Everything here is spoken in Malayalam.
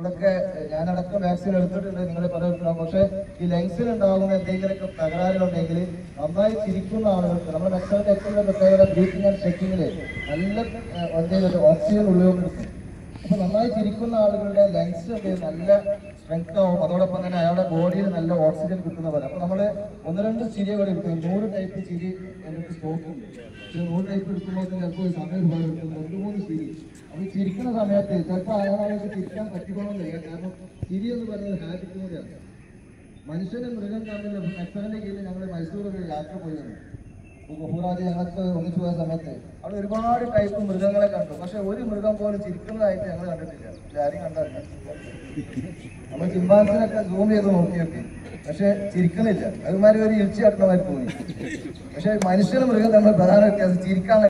ഇവിടൊക്കെ ഞാനടക്കം വാക്സിൻ എടുത്തിട്ടുണ്ട് നിങ്ങളെ പറയുന്നുണ്ടാവും പക്ഷെ ഈ ലങ്സിൽ ഉണ്ടാകുന്ന എന്തെങ്കിലുമൊക്കെ തകരാറുകളുണ്ടെങ്കിൽ നന്നായി ചിരിക്കുന്ന ആളുകൾക്ക് നമ്മുടെ മെക്സറിന്റെ ഏറ്റവും പ്രത്യേകത ബ്രീത്തിങ് ആൻഡ് ചെക്കിങ്ങില് നല്ല ഏഹ്, എന്തെങ്കിലും ഓക്സിജൻ ഉപയോഗപ്പെടുത്തും അപ്പൊ നന്നായി ചിരിക്കുന്ന ആളുകളുടെ ലങ്സ് നല്ല സ്ട്രെങ്ത് ആവും അതോടൊപ്പം തന്നെ അയാളുടെ ബോഡിയിൽ നല്ല ഓക്സിജൻ കിട്ടുന്ന പോലെ അപ്പൊ നമ്മള് ഒന്ന് രണ്ട് ചിരി കൂടെ എടുക്കും നൂറ് ടൈപ്പ് ചിരി എനിക്ക് സ്റ്റോക്ക് ഉണ്ട് പക്ഷെ നൂറ് ടൈപ്പ് എടുക്കുമ്പോൾ ചിലപ്പോൾ സമയം ഒരുപാട് എടുക്കും രണ്ട് മൂന്ന് ചിരി അപ്പൊ ഈ ചിരിക്കുന്ന സമയത്ത് ചിലപ്പോൾ അയാൾക്ക് ചിരിക്കാൻ പറ്റിക്കണമെന്നില്ല കാരണം ചിരി എന്ന് പറയുന്നത് ഹാബിറ്റ് കൂടിയാണ് മനുഷ്യനും മൃഗം തമ്മിൽ മെക്സറിന്റെ കീഴിൽ ഞങ്ങൾ മൈസൂർ ഒരു യാത്ര പോയി വന്നു ബഹുറാജ് ഞങ്ങൾക്ക് ഒന്നിച്ചു പോയ സമയത്ത് അവിടെ ഒരുപാട് ടൈപ്പ് മൃഗങ്ങളെ കണ്ടു പക്ഷെ ഒരു മൃഗം പോലും ചിരിക്കുന്നതായിട്ട് ഞങ്ങൾ കണ്ടിട്ടില്ല പക്ഷെ ആരും കണ്ടറില്ല നമ്മൾ ചിമ്പാൻസിനൊക്കെ സൂം ചെയ്ത് നോക്കിയൊക്കെ പക്ഷെ ചിരിക്കുന്നില്ല അതുമാതിരി ഒരു ഇഴിച്ചു കട്ടണമായിട്ട് തോന്നി പക്ഷെ മനുഷ്യനും മൃഗം തമ്മിൽ പ്രധാന വ്യത്യാസം ചിരിക്കാൻ